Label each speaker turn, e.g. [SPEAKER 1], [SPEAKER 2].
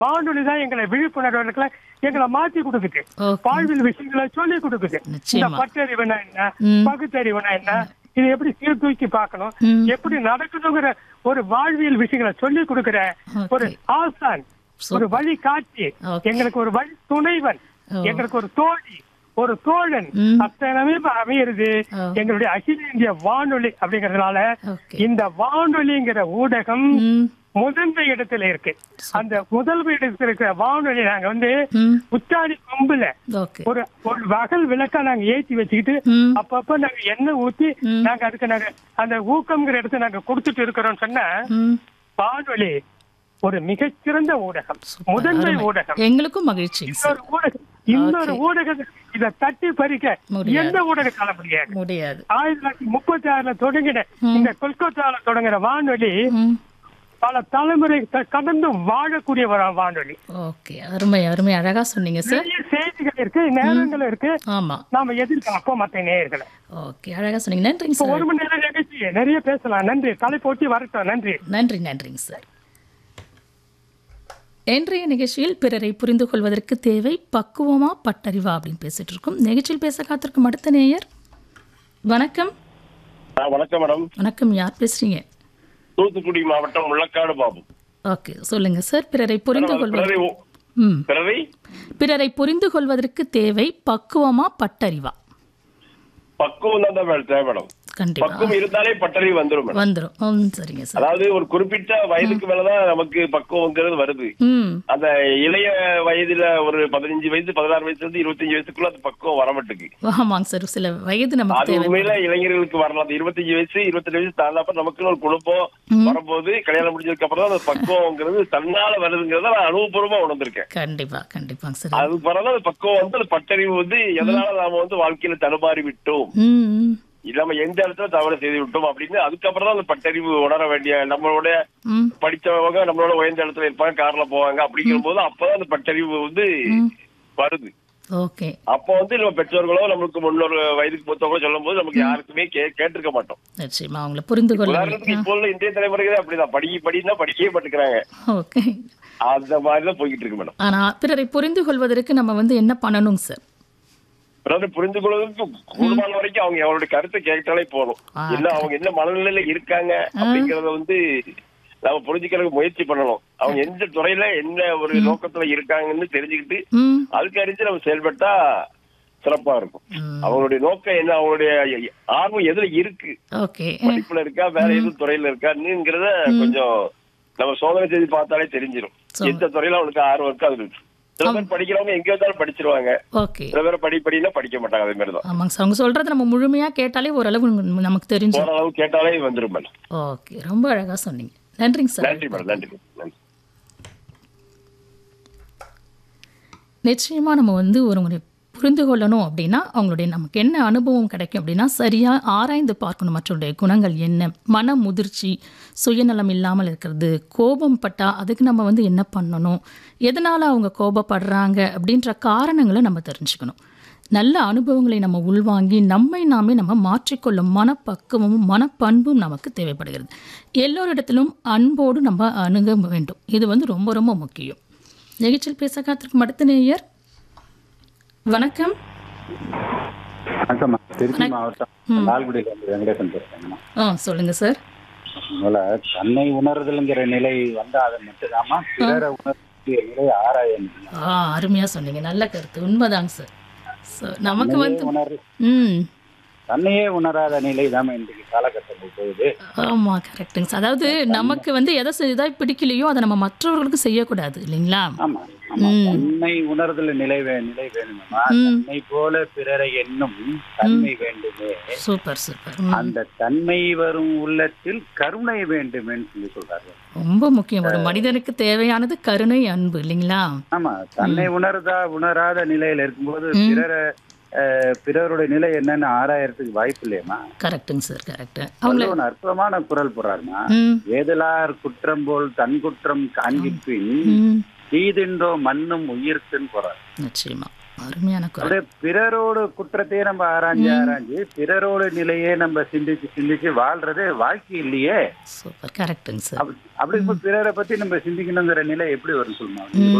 [SPEAKER 1] வானொலி தான் எங்களை விழிப்புணர்வுகளை எங்களை மாத்தி கொடுக்குது
[SPEAKER 2] ஓகே
[SPEAKER 1] வாழ்வில் விஷயங்களை சொல்லி கொடுக்குது இந்த
[SPEAKER 2] நிச்சயமா
[SPEAKER 1] பட்டறிவுனா என்ன
[SPEAKER 2] ம்.
[SPEAKER 1] பகுத்தறிவுனா என்ன இது எப்படி சீர்தூக்கி பார்க்கணும்
[SPEAKER 2] ம்.
[SPEAKER 1] எப்படி நடக்கணுங்கிற ஒரு வாழ்வியல் விஷயங்களை சொல்லி கொடுக்கிற ஒரு
[SPEAKER 2] ஓகே
[SPEAKER 1] ஆசான் ஒரு வழி காட்சி
[SPEAKER 2] ஓகே.
[SPEAKER 1] எங்களுக்கு ஒரு வழி துணைவன்
[SPEAKER 2] ஓ.
[SPEAKER 1] எங்களுக்கு ஒரு தோழி ஒரு தோழன்
[SPEAKER 2] ம்.
[SPEAKER 1] அத்தனமே அமையிறது
[SPEAKER 2] ஓ.
[SPEAKER 1] எங்களுடைய அகில இந்திய வானொலி அப்படிங்கறதுனால
[SPEAKER 2] ஓகே
[SPEAKER 1] இந்த வானொலிங்கிற ஊடகம்
[SPEAKER 2] ம்
[SPEAKER 1] முதன்மை இடத்துல இருக்கு அந்த முதன்மை இடத்துல இருக்கிற வானொலி நாங்க வந்து
[SPEAKER 2] ம்
[SPEAKER 1] உச்சாணி கொம்புல
[SPEAKER 2] ஓகே
[SPEAKER 1] ஒரு ஒரு வகல் விளக்கா நாங்க ஏத்தி வச்சுக்கிட்டு
[SPEAKER 2] ம்
[SPEAKER 1] அப்பப்ப நாங்க எண்ணெய் ஊத்தி
[SPEAKER 2] ம்.
[SPEAKER 1] நாங்க அதுக்கு நாங்க அந்த ஊக்கம்ங்கிற இடத்த நாங்க கொடுத்துட்டு இருக்கிறோம் சொன்னா
[SPEAKER 2] ம்
[SPEAKER 1] வானொலி ஒரு மிகச்சிறந்த ஊடகம்
[SPEAKER 2] சூப்பர்,
[SPEAKER 1] முதன்மை
[SPEAKER 2] அருமை.
[SPEAKER 1] ஊடகம்
[SPEAKER 2] எங்களுக்கும் மகிழ்ச்சிங்க சார்
[SPEAKER 1] இன்னொரு ஊடகம் இன்னொரு ஊடகம் இத தட்டி பறிக்க
[SPEAKER 2] முடியாது.
[SPEAKER 1] எந்த ஊடகத்தால முடியாது
[SPEAKER 2] முடியாது
[SPEAKER 1] ஆயிரத்தி தொள்ளாயிரத்தி முப்பத்தி ஆறுல தொடங்கின இந்த கொல்கத்தால தொடங்குற வானொலி
[SPEAKER 2] ம்
[SPEAKER 1] பல தலைமுறை க- கடந்து வாழக்கூடிய ஒரு வானொலி
[SPEAKER 2] ஓகே அருமை அருமை அழகா சொன்னீங்க சார்
[SPEAKER 1] நிறைய செய்திகள் இருக்கு நேரங்கள் இருக்கு
[SPEAKER 2] ஆமா
[SPEAKER 1] நாம எதிர்பார்ப்போம் மத்த நேயர்களை
[SPEAKER 2] ஓகே அழகா சொன்னீங்க நன்றிங்க
[SPEAKER 1] இப்ப
[SPEAKER 2] சார்
[SPEAKER 1] ஒரு மணி நேரம் நிகழ்ச்சி நிறைய பேசலாம் நன்றி தலைப்போட்டி வரட்டும் நன்றி
[SPEAKER 2] நன்றி நன்றிங்க சார் இன்றைய நிகழ்ச்சியில் பிறரை புரிந்து கொள்வதற்கு தேவை பக்குவமா பட்டறிவா அப்படின்னு பேசிட்டு இருக்கோம் நிகழ்ச்சியில் பேச காத்திருக்கும் அடுத்த நேயர் வணக்கம்
[SPEAKER 3] ஆ, வணக்கம் மேடம்
[SPEAKER 2] வணக்கம் யார் பேசுறீங்க
[SPEAKER 3] தூத்துக்குடி மாவட்டம் முள்ளக்காடு பாபு
[SPEAKER 2] ஓகே சொல்லுங்க சார் பிறரை புரிந்து
[SPEAKER 3] மேடம்,
[SPEAKER 2] கொள்வது
[SPEAKER 3] பிறரை ஒ-
[SPEAKER 2] ம்
[SPEAKER 3] பிறரை
[SPEAKER 2] பிறரை புரிந்து கொள்வதற்கு தேவை பக்குவமா பட்டறிவா
[SPEAKER 3] பக்குவம் தான் மேடம் தேவை மேடம்
[SPEAKER 2] கண்டிப்பா
[SPEAKER 3] பக்குவம் இருந்தாலே பட்டறிவு வந்துடும் மேடம்
[SPEAKER 2] வந்துரும் ம் சரிங்க சார்
[SPEAKER 3] அதாவது ஒரு குறிப்பிட்ட வயதுக்கு மேலதான் நமக்கு பக்குவங்கிறது வருது
[SPEAKER 2] ம்
[SPEAKER 3] அந்த இளைய வயதுல ஒரு பதினஞ்சு வயசு பதினாறு வயசுல இருந்து இருபத்தஞ்சு வயசுக்குள்ள அந்த பக்குவம் வர மாட்டேங்குது
[SPEAKER 2] ஆமாங்க சார் சில வயது நமக்கு
[SPEAKER 3] அது
[SPEAKER 2] தேவை
[SPEAKER 3] உண்மையில இளைஞர்களுக்கு வரலாம் அந்த இருபத்தஞ்சு வயசு இருபத்தஞ்சு வயசு தாண்டாப்ப நமக்குன்னு ஒரு குடும்பம் வரும்போது கல்யாணம் முடிஞ்சதுக்கு அப்புறம் தான் அந்த பக்குவங்கிறது தன்னால வருதுங்கிறத நான் அனுபவபூர்வமா உணர்ந்திருக்கேன்
[SPEAKER 2] கண்டிப்பா கண்டிப்பாங்க சார்
[SPEAKER 3] அது பிறகு அந்த பக்குவம் வந்து அந்த பட்டறிவு வந்து எதனால நாம வந்து வாழ்க்கையில தடுமாறி விட்டோம்
[SPEAKER 2] ம் ம்,
[SPEAKER 3] நம்ம எந்த இடத்துல தவறு செய்து விட்டோம் அப்படின்னு அதுக்கப்புறம் தான் அந்த பட்டறிவு உணர வேண்டிய நம்மளோட
[SPEAKER 2] ம்
[SPEAKER 3] படிச்சவங்க நம்மளோட உயர்ந்த இடத்துல இருப்பாங்க கார்ல போவாங்க அப்படிங்கிற போது அப்பதான் அந்த பட்டறிவு வந்து வருது
[SPEAKER 2] ஓகே
[SPEAKER 3] அப்போ வந்து நம்ம பெற்றோர்களோ நம்மளுக்கு முன்னொரு வயதுக்கு மூத்தவங்களோ சொல்லும் போது நமக்கு யாருக்குமே கே கேட்டிருக்க மாட்டோம்
[SPEAKER 2] நிச்சயமா அவங்கள புரிந்து கொள்ள
[SPEAKER 3] உதாரணத்துக்கு இப்போ உள்ள இந்திய தலைமுறைக்கு அப்படிதான் படிக்க படினா படிக்கவே மாட்டேங்கிறாங்க
[SPEAKER 2] ஓகே
[SPEAKER 3] அந்த மாதிரி தான் போய்கிட்டு இருக்கு மேடம்
[SPEAKER 2] ஆனா பிறரை புரிந்து கொள்வதற்கு நம்ம வந்து என்ன பண்ணணுங்க சார்
[SPEAKER 3] அதாவது புரிந்து கொள்வதற்கு கூடுமான வரைக்கும் அவங்க அவங்களுடைய கருத்தை கேட்டாலே போதும்
[SPEAKER 2] ஆ,
[SPEAKER 3] என்ன அவங்க என்ன மனநிலையில இருக்காங்க அப்படிங்கறத வந்து நம்ம புரிஞ்சுக்கிறதுக்கு முயற்சி பண்ணணும் அவங்க எந்த துறையில என்ன ஒரு நோக்கத்துல இருக்காங்கன்னு தெரிஞ்சுக்கிட்டு
[SPEAKER 2] ம்
[SPEAKER 3] அதுக்கு அறிஞ்சு நம்ம செயல்பட்டா சிறப்பா இருக்கும்
[SPEAKER 2] ம்.
[SPEAKER 3] அவங்களுடைய நோக்கம் என்ன அவங்களுடைய ஆர்வம் எதுல இருக்கு
[SPEAKER 2] ஓகே
[SPEAKER 3] படிப்புல இருக்கா வேற எதுவும் துறையில இருக்கான்னுங்கிறத கொஞ்சம் நம்ம சோதனை செய்து பார்த்தாலே தெரிஞ்சிடும்
[SPEAKER 2] சோ-
[SPEAKER 3] எந்த துறையில அவனுக்கு ஆர்வம் இருக்கோ அது இருக்கு சில பேர் படிக்கிறவங்க எங்க இருந்தாலும் படிச்சிருவாங்க
[SPEAKER 2] ஓகே
[SPEAKER 3] சில பேர் படி படினா படிக்க மாட்டாங்க அதே மாதிரி தான்
[SPEAKER 2] ஆமாங்க சார் அவங்க சொல்றத நம்ம முழுமையா கேட்டாலே ஓரளவு நமக்கு தெரிஞ்சு
[SPEAKER 3] ஓரளவு கேட்டாலே வந்துரும் மேடம்
[SPEAKER 2] ஓகே ரொம்ப அழகா சொன்னீங்க நன்றிங்க சார்
[SPEAKER 3] நன்றி மேடம் நன்றி நன்றி
[SPEAKER 2] நிச்சயமாக நம்ம வந்து ஒருவரை புரிந்து கொள்ளணும் அப்படின்னா அவங்களுடைய நமக்கு என்ன அனுபவம் கிடைக்கும் அப்படின்னா சரியாக ஆராய்ந்து பார்க்கணும் மற்றவருடைய குணங்கள் என்ன மன முதிர்ச்சி சுயநலம் இல்லாமல் இருக்கிறது கோபம் பட்டா அதுக்கு நம்ம வந்து என்ன பண்ணணும் எதனால் அவங்க கோபப்படுறாங்க அப்படின்ற காரணங்களை நம்ம தெரிஞ்சுக்கணும் நல்ல அனுபவங்களை நம்ம உள்வாங்கி நம்மை நாமே நம்ம மாற்றிக்கொள்ளும் மனப்பக்குவமும் மனப்பண்பும் நமக்கு தேவைப்படுகிறது எல்லோரிடத்திலும் அன்போடு நம்ம அணுக வேண்டும் இது வந்து ரொம்ப ரொம்ப முக்கியம் நிகழ்ச்சியில் பேச காத்திருக்கும் அடுத்த நேயர் வணக்கம்
[SPEAKER 4] வணக்கம்மா திருச்சி மாவட்டம் லால்குடியில இருந்து வெங்கடேசன் பேசுறேங்கம்மா
[SPEAKER 2] ஆ சொல்லுங்க சார்
[SPEAKER 4] அதனால தன்னை உணர்தல்ங்கிற நிலை வந்து அதை மட்டும்தாம்மா பிறரை உணர்த்திய நிலை ஆராயணும்
[SPEAKER 2] ஆ அருமையா சொன்னீங்க நல்ல கருத்து உண்மைதாங்க சார் ஸோ நமக்கு வந்து
[SPEAKER 4] உணர்
[SPEAKER 2] ம்
[SPEAKER 4] தன்னையே உணராத நிலை தாம இன்றைக்கு காலகட்டத்தில் போகுது
[SPEAKER 2] ஆமா கரெக்டுங்க சார் அதாவது நமக்கு வந்து எதை செய்தால் பிடிக்கலையோ அதை நம்ம மற்றவர்களுக்கு செய்யக்கூடாது இல்லைங்களா
[SPEAKER 4] ஆமா ஆமா தன்னை உணர்தல் நிலை வே நிலை வேணுமா
[SPEAKER 2] ம்.
[SPEAKER 4] தன்னை போல பிறரை என்னும் தன்மை வேண்டுமே
[SPEAKER 2] சூப்பர் சூப்பர் ம்.
[SPEAKER 4] அந்த தன்மை வரும் உள்ளத்தில் கருணை வேண்டுமேன்னு சொல்லி சொல்றாரு
[SPEAKER 2] ரொம்ப முக்கியம் ஒரு மனிதனுக்கு தேவையானது கருணை அன்பு இல்லைங்களா
[SPEAKER 4] ஆமா தன்னை உணர்தா உணராத நிலையில இருக்கும்போது பிறரை அஹ், பிறருடைய நிலை என்னன்னு ஆராயறதுக்கு வாய்ப்பு இல்லையம்மா
[SPEAKER 2] கரெக்டுங்க சார் கரெக்ட் அவங்கள
[SPEAKER 4] ஒரு அற்புதமான குரல் போறாருமா
[SPEAKER 2] ம்
[SPEAKER 4] ஏதலார் குற்றம் போல் தன் குற்றம் காண்கிப்பின்
[SPEAKER 2] ம்
[SPEAKER 4] தீதின்றோ மண்ணும் உயிர்க்குன்னு போறாரு
[SPEAKER 2] நிச்சயமா அருமையான குரல்
[SPEAKER 4] அப்படியே பிறரோட குற்றத்தையே நம்ம ஆராய்ஞ்சு ஆராய்ஞ்சு பிறரோட நிலையே நம்ம சிந்திச்சு சிந்திச்சு வாழ்றது வாழ்க்கை இல்லையே
[SPEAKER 2] சூப்பர் கரெக்டுங்க சார்
[SPEAKER 4] அப்படி அப்படி இப்ப பிறரை பத்தி நம்ம சிந்திக்கணுங்கிற நிலை எப்படி வரும் சொல்லுமா